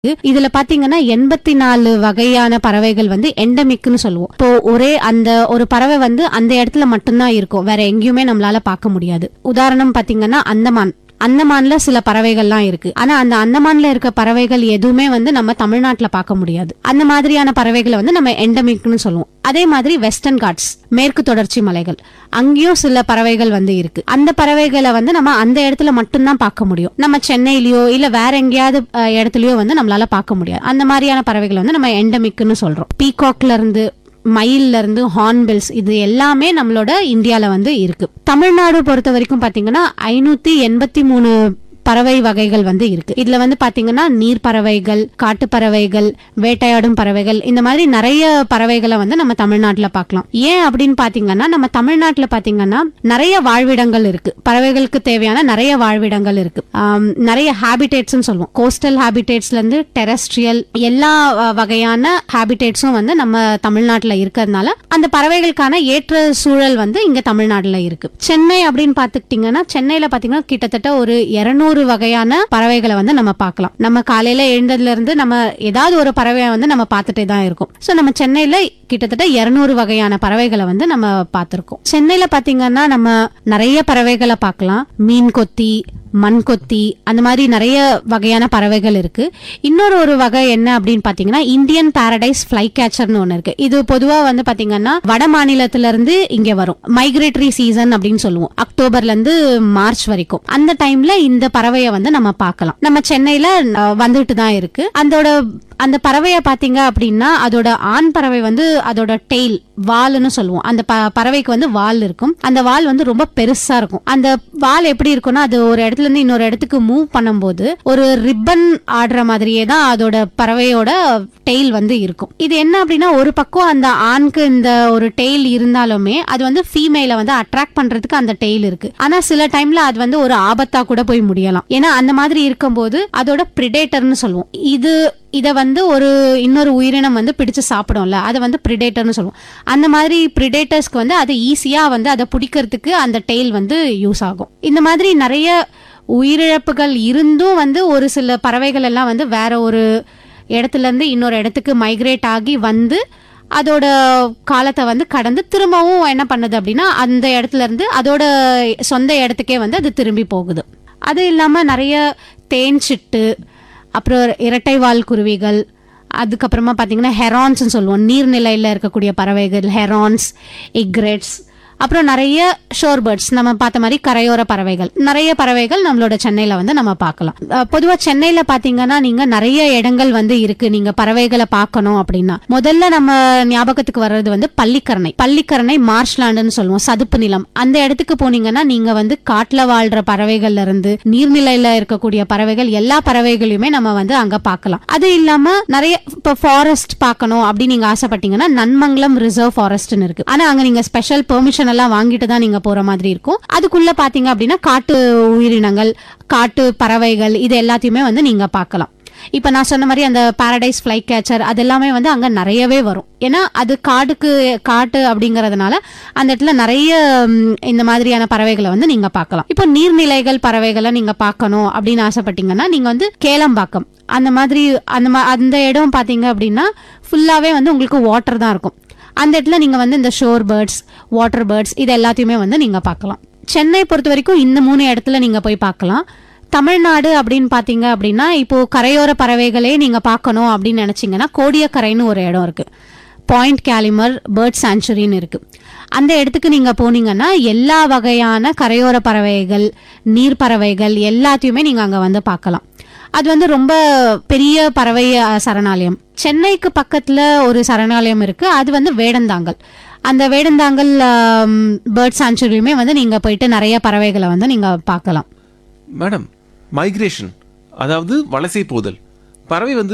இதுல பாத்தீங்கன்னா எண்பத்தி நாலு வகையான பறவைகள் வந்து எண்டமிக்னு சொல்லுவோம் இப்போ ஒரே அந்த ஒரு பறவை வந்து அந்த இடத்துல மட்டும்தான் இருக்கும் வேற எங்கேயுமே நம்மளால பார்க்க முடியாது உதாரணம் பாத்தீங்கன்னா அந்தமான் அந்தமான்ல சில பறவைகள்லாம் இருக்கு ஆனா அந்த அந்தமான்ல இருக்க பறவைகள் எதுவுமே வந்து நம்ம தமிழ்நாட்டுல பார்க்க முடியாது அந்த மாதிரியான பறவைகளை வந்து நம்ம எண்டமிக்னு சொல்லுவோம் அதே மாதிரி வெஸ்டர்ன் காட்ஸ் மேற்கு தொடர்ச்சி மலைகள் அங்கேயும் சில பறவைகள் வந்து இருக்கு அந்த பறவைகளை வந்து நம்ம அந்த இடத்துல மட்டும்தான் பார்க்க முடியும் நம்ம சென்னையிலயோ இல்ல வேற எங்கேயாவது அஹ், இடத்துலயோ வந்து நம்மளால பார்க்க முடியாது அந்த மாதிரியான பறவைகளை வந்து நம்ம எண்டமிக்னு சொல்றோம் பீகாக்ல இருந்து மயில்ல இருந்து ஹார்ன்பில்ஸ் இது எல்லாமே நம்மளோட இந்தியால வந்து இருக்கு தமிழ்நாடு பொறுத்த வரைக்கும் பாத்தீங்கன்னா ஐநூத்தி எண்பத்தி மூணு பறவை வகைகள் வந்து இருக்கு இதுல வந்து பாத்தீங்கன்னா நீர் பறவைகள் காட்டு பறவைகள் வேட்டையாடும் பறவைகள் இந்த மாதிரி நிறைய பறவைகளை வந்து நம்ம தமிழ்நாட்டுல பார்க்கலாம் ஏன் அப்படின்னு பாத்தீங்கன்னா நம்ம தமிழ்நாட்டுல பாத்தீங்கன்னா நிறைய வாழ்விடங்கள் இருக்கு பறவைகளுக்கு தேவையான நிறைய வாழ்விடங்கள் இருக்கு ஆம், நிறைய ஹாபிடேட்ஸ் சொல்லுவோம் கோஸ்டல் ஹாபிடேட்ஸ்ல இருந்து டெரஸ்ட்ரியல் எல்லா அஹ், வகையான ஹாபிடேட்ஸும் வந்து நம்ம தமிழ்நாட்டுல இருக்கிறதுனால அந்த பறவைகளுக்கான ஏற்ற சூழல் வந்து இங்க தமிழ்நாட்டுல இருக்கு சென்னை அப்படின்னு பாத்துக்கிட்டீங்கன்னா சென்னையில பாத்தீங்கன்னா கிட்டத்தட்ட ஒரு 200 வகையான பறவைகளை வந்து நம்ம பார்க்கலாம் நம்ம காலையில எழுந்ததுல இருந்து நம்ம ஏதாவது ஒரு பறவையை வந்து நம்ம பார்த்துட்டே தான் இருக்கோம் சோ நம்ம சென்னையில கிட்டத்தட்ட 200 வகையான பறவைகளை வந்து நம்ம பார்த்திருக்கோம் சென்னையில பாத்தீங்கன்னா நம்ம நிறைய பறவைகளை பார்க்கலாம் மீன் கொத்தி மண் கொத்தி அந்த மாதிரி நிறைய வகையான பறவைகள் இருக்கு இன்னொரு ஒரு வகை என்ன அப்படின்னு பாத்தீங்கன்னா இந்தியன் பாரடைஸ் ஃபிளை கேச்சர்னு ஒன்னு இருக்கு இது பொதுவா வந்து பாத்தீங்கன்னா வட மாநிலத்துல இருந்து இங்க வரும் மைக்ரேட்டரி சீசன் அப்படின்னு சொல்லுவோம் அக்டோபர்ல இருந்து மார்ச் வரைக்கும் அந்த டைம்ல இந்த பறவையை வந்து நம்ம பார்க்கலாம் நம்ம சென்னையில அஹ், வந்துட்டு தான் இருக்கு அதோட அந்த பறவையை பாத்தீங்க அப்படின்னா அதோட ஆண் பறவை வந்து அதோட டெய்ல் வால்னு சொல்லுவோம் அந்த ப- பறவைக்கு வந்து வால் இருக்கும் அந்த வால் வந்து ரொம்ப பெருசா இருக்கும் அந்த வால் எப்படி இருக்கும்னா அது ஒரு இடத்துல இருந்து இன்னொரு இடத்துக்கு மூவ் பண்ணும்போது ஒரு ரிப்பன் ஆடுற மாதிரியே தான் அதோட பறவையோட டெய்ல் வந்து இருக்கும் இது என்ன அப்படின்னா ஒரு பக்கம் அந்த ஆண்க்கு இந்த ஒரு டெய்ல் இருந்தாலுமே அது வந்து ஃபீமேல வந்து அட்ராக்ட் பண்றதுக்கு அந்த டெய்ல் இருக்கு ஆனா சில டைம்ல அது வந்து ஒரு ஆபத்தா கூட போய் முடியலாம் ஏன்னா அந்த மாதிரி இருக்கும்போது அதோட பிரிடேட்டர்னு சொல்லுவோம் இது இத வந்து ஒரு இன்னொரு உயிரினம் வந்து பிடிச்சு சாப்பிடும்ல அதை வந்து பிரிடேட்டர்னு சொல்லுவோம் அந்த மாதிரி பிரிடேட்டர்ஸ்க்கு வந்து அது ஈஸியா வந்து அதை பிடிக்கிறதுக்கு அந்த டெய்ல் வந்து யூஸ் ஆகும் இந்த மாதிரி நிறைய உயிரிழப்புகள் இருந்தும் வந்து ஒரு சில பறவைகள் எல்லாம் வந்து வேற ஒரு இடத்துல இருந்து இன்னொரு இடத்துக்கு மைக்ரேட் ஆகி வந்து அதோட காலத்தை வந்து கடந்து திரும்பவும் என்ன பண்ணுது அப்படின்னா அந்த இடத்துல இருந்து அதோட சொந்த இடத்துக்கே வந்து அது திரும்பி போகுது அது இல்லாம நிறைய தேன் சிட்டு அப்புறம் இரட்டைவால் குருவிகள் அதுக்கப்புறமா பார்த்தீங்கன்னா ஹெரான்ஸ்னு சொல்லுவோம் நீர்நிலையில் இருக்கக்கூடிய பறவைகள் ஹெரான்ஸ் இக்ரெட்ஸ் அப்புறம் நிறைய ஷோர் பேர்ட்ஸ் நம்ம பார்த்த மாதிரி கரையோர பறவைகள் நிறைய பறவைகள் நம்மளோட சென்னையில வந்து நம்ம பார்க்கலாம் அஹ் பொதுவா சென்னையில பாத்தீங்கன்னா நீங்க நிறைய இடங்கள் வந்து இருக்கு நீங்க பறவைகளை பார்க்கணும் அப்படின்னா முதல்ல நம்ம ஞாபகத்துக்கு வர்றது வந்து பள்ளிக்கரணை பள்ளிக்கரணை மார்ஷ்லாண்டுன்னு சொல்லுவோம் சதுப்பு நிலம் அந்த இடத்துக்கு போனீங்கன்னா நீங்க வந்து காட்டுல வாழ்ற பறவைகள்ல இருந்து நீர்நிலையில இருக்கக்கூடிய பறவைகள் எல்லா பறவைகளையுமே நம்ம வந்து அங்க பார்க்கலாம் அது இல்லாம நிறைய இப்ப ஃபாரஸ்ட் பார்க்கணும் அப்படின்னு நீங்க ஆசைப்பட்டீங்கன்னா நன்மங்கலம் ரிசர்வ் ஃபாரஸ்ட்னு இருக்கு ஆனா அங்க நீங்க ஸ்பெஷல் பெர்மிஷன் எல்லாம் வாங்கிட்டு தான் நீங்க போற மாதிரி இருக்கும் அதுக்குள்ள பாத்தீங்க அப்படின்னா காட்டு உயிரினங்கள் காட்டு பறவைகள் இது எல்லாத்தையுமே வந்து நீங்க பார்க்கலாம் இப்ப நான் சொன்ன மாதிரி அந்த பாரடைஸ் ஃபிளை கேச்சர் அது எல்லாமே வந்து அங்க நிறையவே வரும் ஏன்னா அது காடுக்கு காட்டு அப்படிங்கறதுனால அந்த இடத்துல நிறைய ம், இந்த மாதிரியான பறவைகளை வந்து நீங்க பார்க்கலாம் இப்போ நீர்நிலைகள் பறவைகளை நீங்க பார்க்கணும் அப்படின்னு ஆசைப்பட்டீங்கன்னா நீங்க வந்து கேளம்பாக்கம் அந்த மாதிரி அந்த மா- அந்த இடம் பாத்தீங்க அப்படின்னா ஃபுல்லாவே வந்து உங்களுக்கு வாட்டர் தான் இருக்கும் அந்த இடத்துல நீங்க வந்து இந்த ஷோர் பேர்ட்ஸ் வாட்டர் பேர்ட்ஸ் இது எல்லாத்தையுமே வந்து நீங்க பார்க்கலாம் சென்னை பொறுத்த வரைக்கும் இந்த மூணு இடத்துல நீங்க போய் பார்க்கலாம் தமிழ்நாடு அப்படின்னு பாத்தீங்க அப்படின்னா இப்போ கரையோர பறவைகளே நீங்க பார்க்கணும் அப்படின்னு நினைச்சீங்கன்னா கோடியக்கரைன்னு ஒரு இடம் இருக்கு பாயிண்ட் கேலிமர் பேர்ட் சாங்சுரின்னு இருக்கு அந்த இடத்துக்கு நீங்க போனீங்கன்னா எல்லா வகையான கரையோர பறவைகள் நீர் பறவைகள் எல்லாத்தையுமே நீங்க அங்க வந்து பார்க்கலாம் அது வந்து ரொம்ப பெரிய பறவை அஹ், சரணாலயம் சென்னைக்கு பக்கத்துல ஒரு சரணாலயம் இருக்கு அது வந்து வேடந்தாங்கல் அந்த வேடந்தாங்கல் பேர்ட் சாங்சுரியுமே வந்து நீங்க போயிட்டு நிறைய பறவைகளை வந்து நீங்க பார்க்கலாம் மேடம் மைக்ரேஷன் அதாவது வலசை போதல் பறவை வந்து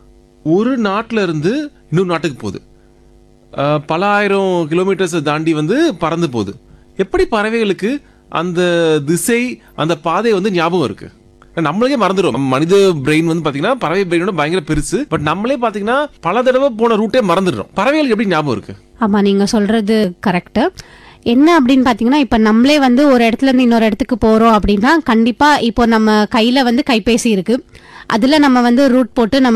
ஒரு நாட்டுல இருந்து இன்னொரு நாட்டுக்கு போகுது அஹ், பல ஆயிரம் கிலோமீட்டர்ஸ் தாண்டி வந்து பறந்து போகுது எப்படி பறவைகளுக்கு அந்த திசை அந்த பாதை வந்து ஞாபகம் இருக்கு நம்மளுக்கே மறந்துடும் மனித பிரெயின் வந்து பாத்தீங்கன்னா பறவை பிரெயினோட பயங்கர பெருசு பட் நம்மளே பாத்தீங்கன்னா பல தடவை போன ரூட்டே மறந்துடுறோம் பறவைகளுக்கு எப்படி ஞாபகம் இருக்கு ஆமா நீங்க சொல்றது கரெக்ட் என்ன அப்படின்னு பாத்தீங்கன்னா இப்ப நம்மளே வந்து ஒரு இடத்துல இருந்து இன்னொரு இடத்துக்கு போறோம் அப்படின்னா கண்டிப்பா இப்போ நம்ம கையில வந்து கைபேசி இருக்கு அதுல நம்ம வந்து ரூட் போட்டு நம்ம